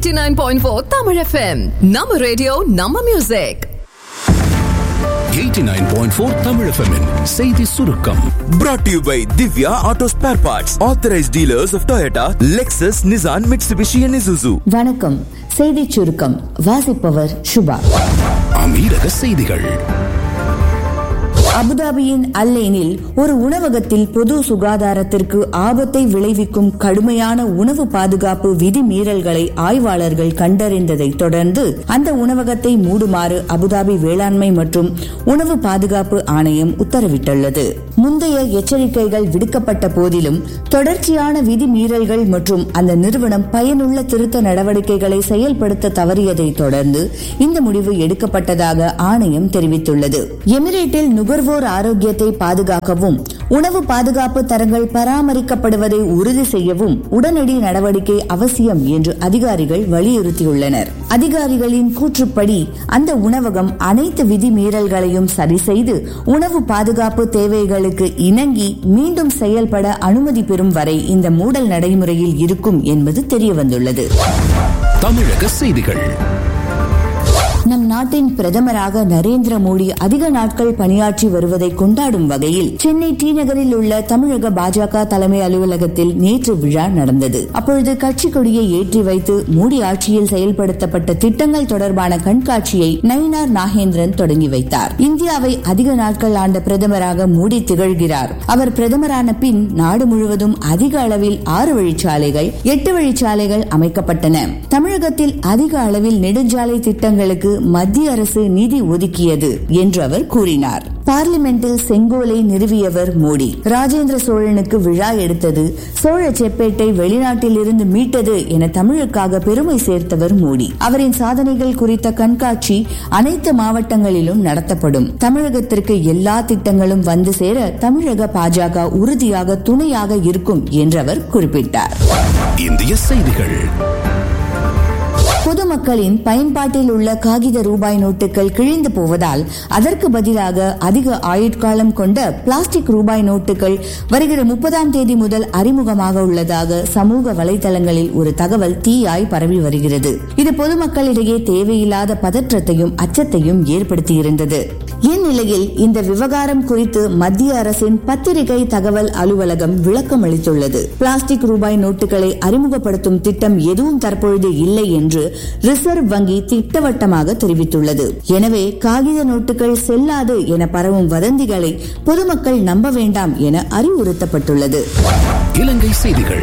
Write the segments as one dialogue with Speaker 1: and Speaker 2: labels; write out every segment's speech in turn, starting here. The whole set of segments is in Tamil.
Speaker 1: 89.4 Tamil FM. நம்ம ரேடியோ நம்ம மியூசிக்
Speaker 2: 89.4 Tamil FM -இன் செய்தி சுருக்கம்
Speaker 3: Brought to you by Divya Auto Spare Parts, authorized dealers of Toyota, Lexus, Nissan, Mitsubishi, and Isuzu.
Speaker 4: வணக்கம் செய்திச் சுருக்கம் வாசிப்பவர் சுபா
Speaker 2: அமீரக செய்திகள்
Speaker 4: அபுதாபியின் அல்லேனில் ஒரு உணவகத்தில் பொது சுகாதாரத்திற்கு ஆபத்தை விளைவிக்கும் கடுமையான உணவு பாதுகாப்பு விதிமீறல்களை ஆய்வாளர்கள் கண்டறிந்ததை தொடர்ந்து அந்த உணவகத்தை மூடுமாறு அபுதாபி வேளாண்மை மற்றும் உணவு பாதுகாப்பு ஆணையம் உத்தரவிட்டுள்ளது முந்தைய எச்சரிக்கைகள் விடுக்கப்பட்ட போதிலும் தொடர்ச்சியான விதிமீறல்கள் மற்றும் அந்த நிறுவனம் பயனுள்ள திருத்த நடவடிக்கைகளை செயல்படுத்த தவறியதை தொடர்ந்து இந்த முடிவு எடுக்கப்பட்டதாக ஆணையம் தெரிவித்துள்ளது எமிரேட்டில் நுகர்வோர் ஆரோக்கியத்தை பாதுகாக்கவும் உணவு பாதுகாப்பு தரங்கள் பராமரிக்கப்படுவதை உறுதி செய்யவும் உடனடி நடவடிக்கை அவசியம் என்று அதிகாரிகள் வலியுறுத்தியுள்ளனர் அதிகாரிகளின் கூற்றுப்படி அந்த உணவகம் அனைத்து விதிமீறல்களையும் சரி செய்து உணவு பாதுகாப்பு தேவைகளுக்கு இணங்கி மீண்டும் செயல்பட அனுமதி பெறும் வரை இந்த மூடல் நடைமுறையில் இருக்கும் என்பது தெரியவந்துள்ளது
Speaker 2: தமிழக செய்திகள்
Speaker 4: நம் நாட்டின் பிரதமராக நரேந்திர மோடி அதிக நாட்கள் பணியாற்றி வருவதை கொண்டாடும் வகையில் சென்னை டி நகரில் உள்ள தமிழக பாஜக தலைமை அலுவலகத்தில் நேற்று விழா நடந்தது அப்பொழுது கட்சி கொடியை ஏற்றி வைத்து மோடி ஆட்சியில் செயல்படுத்தப்பட்ட திட்டங்கள் தொடர்பான கண்காட்சியை நயினார் நாகேந்திரன் தொடங்கி வைத்தார் இந்தியாவை அதிக நாட்கள் ஆண்ட பிரதமராக மோடி திகழ்கிறார் அவர் பிரதமரான பின் நாடு முழுவதும் அதிக அளவில் ஆறு வழிச்சாலைகள் எட்டு வழிச்சாலைகள் அமைக்கப்பட்டன தமிழகத்தில் அதிக அளவில் நெடுஞ்சாலை திட்டங்களுக்கு மத்திய அரசு நிதி ஒதுக்கியது என்று அவர் கூறினார் பார்லிமெண்டில் செங்கோலை நிறுவியவர் மோடி ராஜேந்திர சோழனுக்கு விழா எடுத்தது சோழ செப்பேட்டை வெளிநாட்டில் இருந்து மீட்டது என தமிழுக்காக பெருமை சேர்த்தவர் மோடி அவரின் சாதனைகள் குறித்த கண்காட்சி அனைத்து மாவட்டங்களிலும் நடத்தப்படும் தமிழகத்திற்கு எல்லா திட்டங்களும் வந்து சேர தமிழக பாஜக உறுதியாக துணையாக இருக்கும் என்று அவர் குறிப்பிட்டார்
Speaker 2: இந்திய செய்திகள்
Speaker 4: பொதுமக்களின் பயன்பாட்டில் உள்ள காகித ரூபாய் நோட்டுகள் கிழிந்து போவதால் அதற்கு பதிலாக அதிக ஆயுட்காலம் கொண்ட பிளாஸ்டிக் ரூபாய் நோட்டுகள் வருகிற முப்பதாம் தேதி முதல் அறிமுகமாக உள்ளதாக சமூக வலைதளங்களில் ஒரு தகவல் தீயாய் பரவி வருகிறது இது பொதுமக்களிடையே தேவையில்லாத பதற்றத்தையும் அச்சத்தையும் ஏற்படுத்தியிருந்தது இந்நிலையில் இந்த விவகாரம் குறித்து மத்திய அரசின் பத்திரிகை தகவல் அலுவலகம் விளக்கம் அளித்துள்ளது பிளாஸ்டிக் ரூபாய் நோட்டுகளை அறிமுகப்படுத்தும் திட்டம் எதுவும் தற்பொழுது இல்லை என்று ரிசர்வ் வங்கி திட்டவட்டமாக தெரிவித்துள்ளது எனவே காகித நோட்டுகள் செல்லாது என பரவும் வதந்திகளை பொதுமக்கள் நம்ப வேண்டாம் என அறிவுறுத்தப்பட்டுள்ளது
Speaker 2: இலங்கை செய்திகள்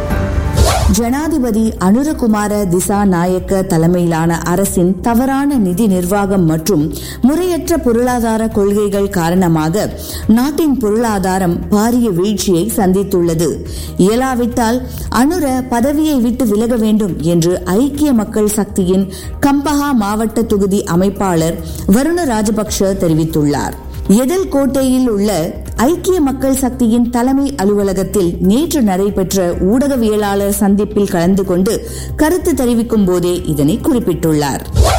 Speaker 4: ஜனாதிபதி அனுரகுமார திசா நாயக்க தலைமையிலான அரசின் தவறான நிதி நிர்வாகம் மற்றும் முறையற்ற பொருளாதார கொள்கைகள் காரணமாக நாட்டின் பொருளாதாரம் பாரிய வீழ்ச்சியை சந்தித்துள்ளது இயலாவிட்டால் அனுர பதவியை விட்டு விலக வேண்டும் என்று ஐக்கிய மக்கள் சக்தியின் கம்பஹா மாவட்ட தொகுதி அமைப்பாளர் வருண ராஜபக்ஷ தெரிவித்துள்ளார் எதல் கோட்டையில் உள்ள ஐக்கிய மக்கள் சக்தியின் தலைமை அலுவலகத்தில் நேற்று நடைபெற்ற ஊடகவியலாளர் சந்திப்பில் கலந்து கொண்டு கருத்து தெரிவிக்கும் போதே இதனை குறிப்பிட்டுள்ளார்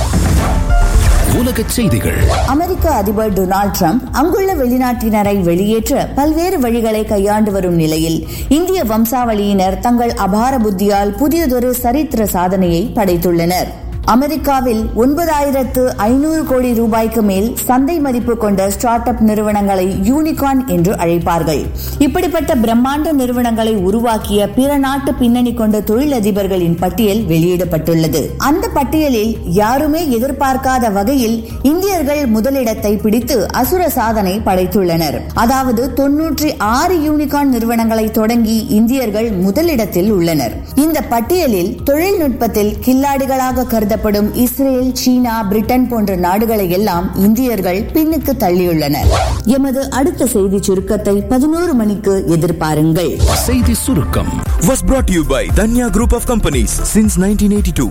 Speaker 2: உலக செய்திகள்
Speaker 4: அமெரிக்க அதிபர் டொனால்டு டிரம்ப் அங்குள்ள வெளிநாட்டினரை வெளியேற்ற பல்வேறு வழிகளை கையாண்டு வரும் நிலையில் இந்திய வம்சாவளியினர் தங்கள் அபார புத்தியால் புதியதொரு சரித்திர சாதனையை படைத்துள்ளனர் அமெரிக்காவில் ஒன்பதாயிரத்து ஐநூறு கோடி ரூபாய்க்கு மேல் சந்தை மதிப்பு கொண்ட ஸ்டார்ட் அப் நிறுவனங்களை யூனிகார்ன் என்று அழைப்பார்கள் இப்படிப்பட்ட பிரம்மாண்ட நிறுவனங்களை உருவாக்கிய பிற நாட்டு பின்னணி கொண்ட தொழிலதிபர்களின் பட்டியல் வெளியிடப்பட்டுள்ளது அந்த பட்டியலில் யாருமே எதிர்பார்க்காத வகையில் இந்தியர்கள் முதலிடத்தை பிடித்து அசுர சாதனை படைத்துள்ளனர் அதாவது தொன்னூற்றி ஆறு யூனிகார்ன் நிறுவனங்களை தொடங்கி இந்தியர்கள் முதலிடத்தில் உள்ளனர் இந்த பட்டியலில் தொழில்நுட்பத்தில் கில்லாடிகளாக கருத கருதப்படும் இஸ்ரேல் சீனா பிரிட்டன் போன்ற நாடுகளை எல்லாம் இந்தியர்கள் பின்னுக்கு தள்ளியுள்ளனர் எமது அடுத்த செய்தி சுருக்கத்தை பதினோரு மணிக்கு எதிர்பாருங்கள்
Speaker 2: செய்தி சுருக்கம்
Speaker 3: Was brought to you by Danya Group of Companies since 1982.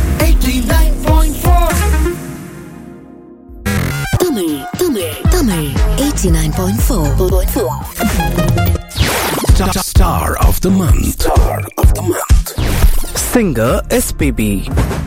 Speaker 5: Tamil Tamil Tamil 89.4
Speaker 2: Star of the month. Star of the month.
Speaker 6: Singer SPB